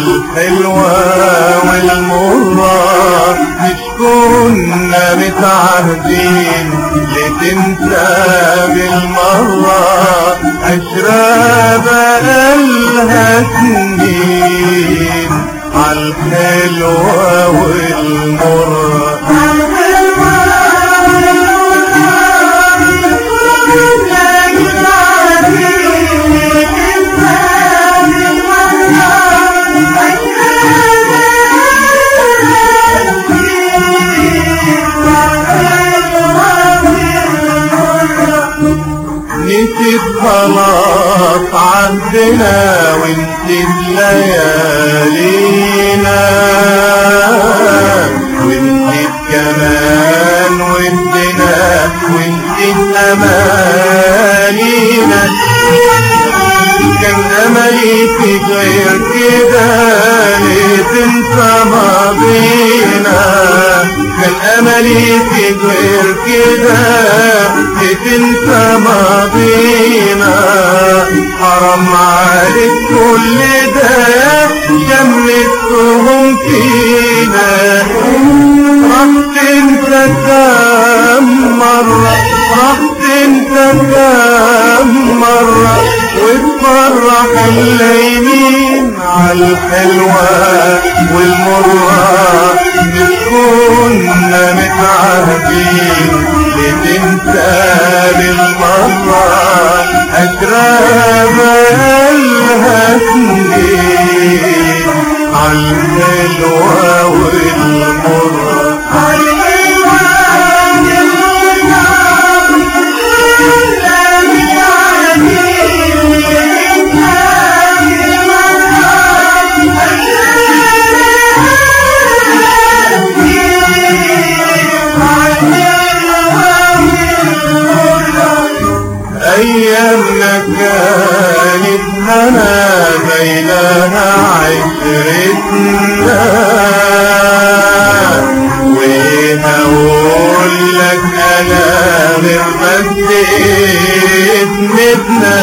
عالحلوة والمرة مش كنا متعهدين لتنسى بالمرة عشرة بقالها سنين عالحلوة والمرة نسيت خلاص عهدنا ونسيت ليالينا ونسيت كمان ودنا ونسيت امانينا كان املي في غير كده ليه تنسى ماضينا كان املي في غير كده ليه تنسى ماضينا حرام عليك كل ده شمتهم فينا رحت انت كام مرة رحت انت كام مرة وتفرح الليمين عالحلوة والمرة مش كنا متعهدين لتنسى بالمرة أجراب لها سنين عالحلوة والمرة أيامنا كانت هنا بينها عشرتنا وهقول لك أنا غير بس اسمتنا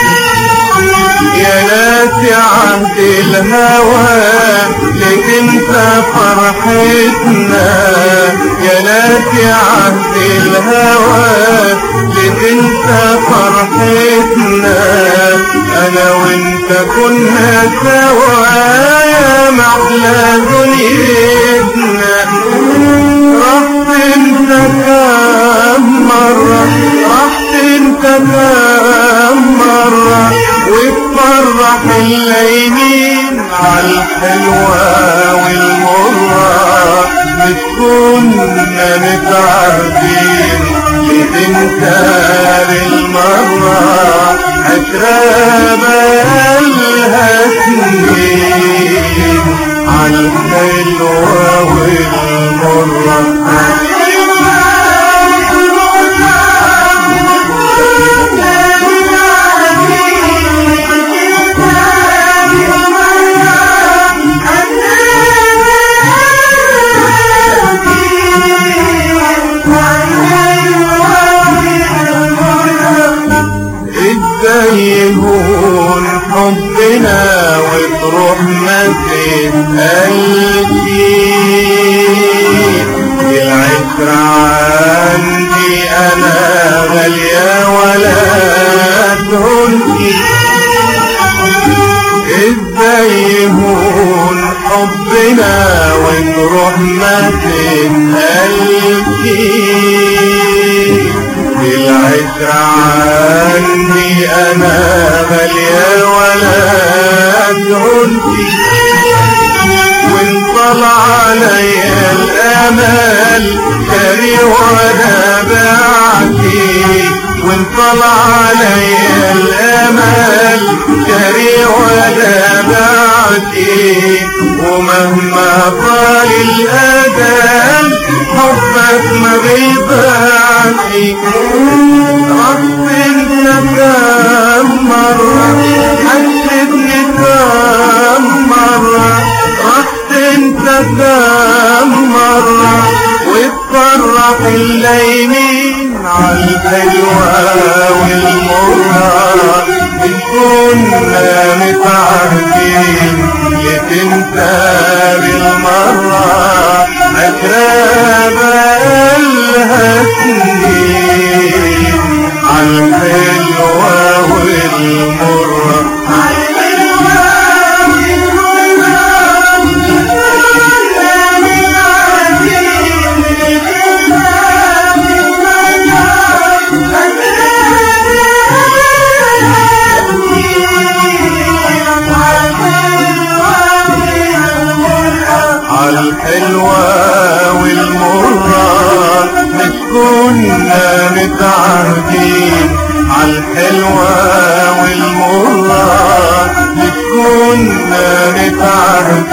يا ناس عهد الهوى لتنسى فرحتنا يا ناس عهد الهوى لتنسى فرحتنا انا وانت كنا سوا يا محلى دنيتنا رحت انت كام مرة رحت انت كام مرة وتفرح الليمين عالحلوة والمرة مش كنا متعهدين لتنكر المرة عشرة بقالها سنين عالحلوة والمرة ازاي يهون حبنا وتروح ما تسألش العشرة عندي انا غالية ولا تهونش ازاي يهون حبنا ونروح ما تسألش العشرة عني انا غالية ولا تهونش وانطلع علي الامل شري وانا بعتي وانطلع علي الامل شري وانا بعتي ومهما طال الاجل حبك ما بيبعتي رب انت كم مرة حسبني كم مرة رحت انت كم مرة وتفرح الليمين عالحلوة والمرة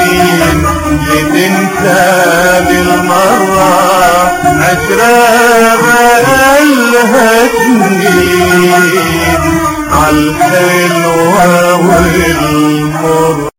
سنين بتنسى بالمرة عشرة بقالها سنين عالحلوة والمرة